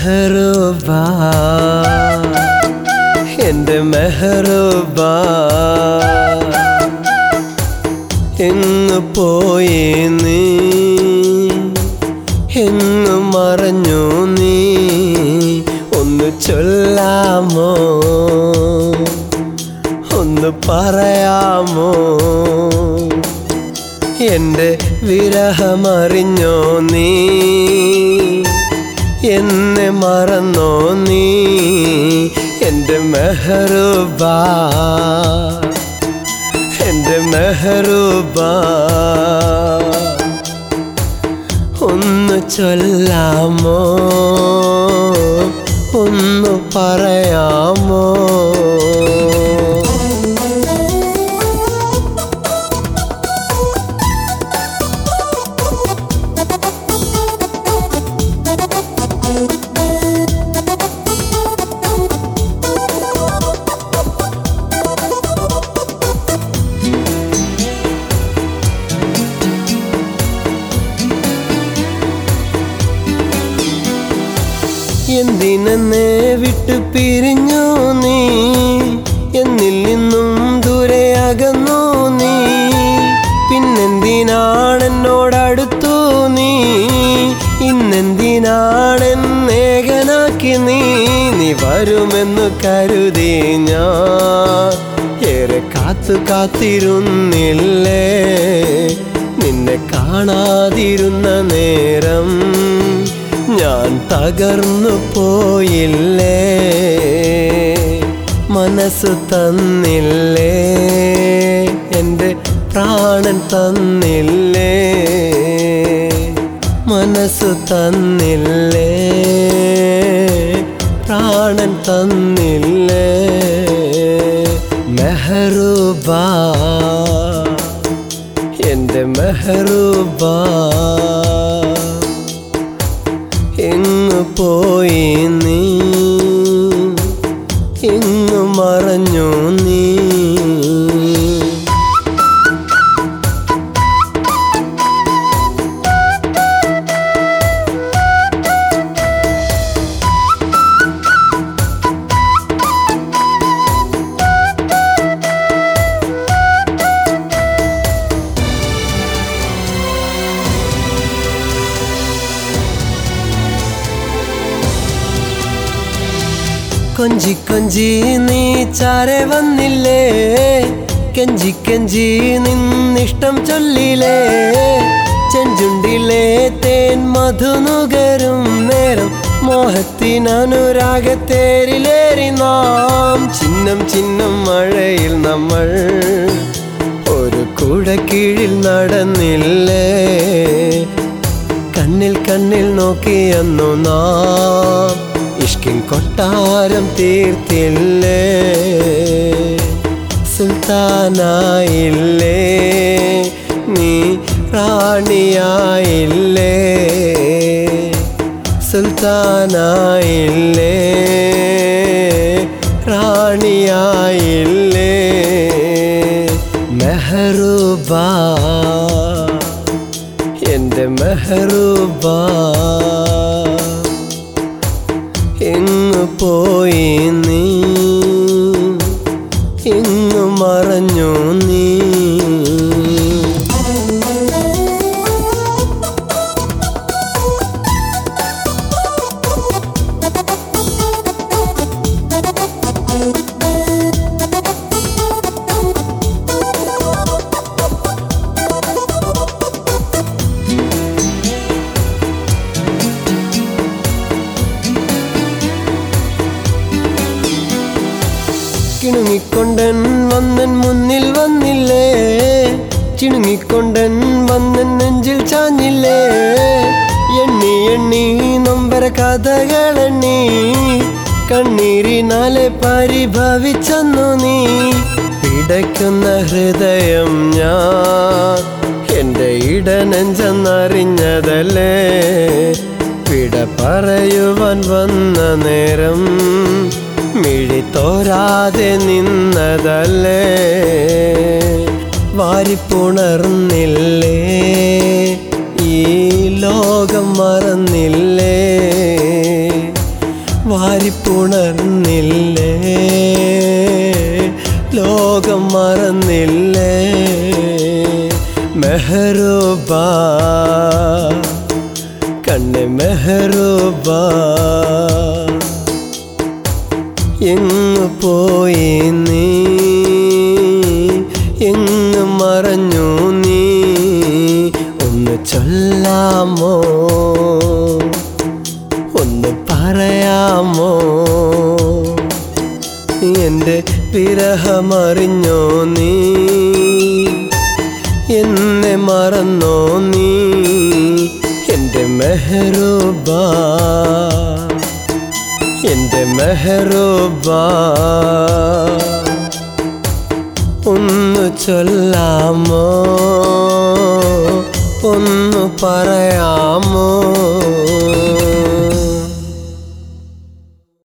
മെഹറൂബ എൻ്റെ മെഹറൂബ എങ്ങ് പോയി നീ എങ്ങ് മറഞ്ഞു നീ ഒന്ന് ചൊല്ലാമോ ഒന്ന് പറയാമോ എൻ്റെ വിരഹമറിഞ്ഞോ നീ എന്നെ മറന്നോ നീ എൻ്റെ മെഹറൂബ എൻ്റെ മെഹറൂബ ഒന്ന് ചൊല്ലാമോ ഒന്ന് പറയാമോ എന്തിനെന്നെ വിട്ടു പിരിഞ്ഞു നീ എന്നിൽ നിന്നും ദൂരെ അകന്നു നീ പിന്നെന്തിനാണെന്നോടടുത്തു നീ ഇന്നെന്തിനാണെന്നേകനാക്കി നീ നീ വരുമെന്ന് കരുതി ഞാൻ ഏറെ കാത്തു കാത്തിരുന്നില്ലേ നിന്നെ കാണാതിരുന്ന നേരം ഞാൻ തകർന്നു പോയില്ലേ മനസ്സ് തന്നില്ലേ എൻ്റെ പ്രാണൻ തന്നില്ലേ മനസ്സ് തന്നില്ലേ പ്രാണൻ തന്നില്ലേ മെഹറൂബ എൻ്റെ മെഹറൂബ എങ്ങ് പോയി നീ എങ്ങ് മറഞ്ഞു നീ കൊഞ്ചി കൊഞ്ചി നീ ചാരെ വന്നില്ലേ കെഞ്ചി കെഞ്ചി നിന്നിഷ്ടം ചൊല്ലിലേ ചെഞ്ചുണ്ടിലെ തേൻ മധുനുകരും നേരം മോഹത്തിനനുരാഗത്തേരിലേറി നാം ചിഹ്നം ചിഹ്നം മഴയിൽ നമ്മൾ ഒരു കുട കീഴിൽ നടന്നില്ലേ കണ്ണിൽ കണ്ണിൽ നോക്കിയെന്നു നാം ഇഷ്കിൻ കൊട്ടാരം തീർത്തില്ലേ സുൽത്താനായില്ലേ നീ റാണിയായില്ലേ സുൽത്താനായില്ലേ റാണിയായില്ലേ മെഹറൂബ എൻ്റെ മെഹറൂബ എങ്ങ് പോയി നീ എങ്ങ് മറഞ്ഞു നീ കിണുങ്ങിക്കൊണ്ടൻ വന്നൻ മുന്നിൽ വന്നില്ലേ ചിണുങ്ങിക്കൊണ്ടൻ വന്നൻ നെഞ്ചിൽ ചാഞ്ഞില്ലേ എണ്ണി എണ്ണി നൊമ്പര കഥകളെണ്ണി കണ്ണീരിനാലെ പരിഭവിച്ചെന്നു നീ പിടയ്ക്കുന്ന ഹൃദയം ഞാൻ എൻ്റെ ഇടനെഞ്ചെന്നറിഞ്ഞതല്ലേ പിട പറയുവാൻ വന്ന നേരം മിഴി തോരാതെ നിന്നതല്ലേ വാരിപ്പുണർന്നില്ലേ ഈ ലോകം മറന്നില്ലേ മെഹറൂബ കണ്ണെ മെഹറൂബ എങ്ങു പോയി നീ എങ്ങ് മറഞ്ഞു നീ ഒന്ന് ചൊല്ലാമോ ഒന്ന് പറയാമോ എൻ്റെ വിരഹമറിഞ്ഞോ നീ എന്നെ മറന്നോ നീ എൻ്റെ മെഹറൂബ എൻ്റെ മെഹറൂബ ഒന്ന് ചൊല്ലാമോ ഒന്ന് പറയാമോ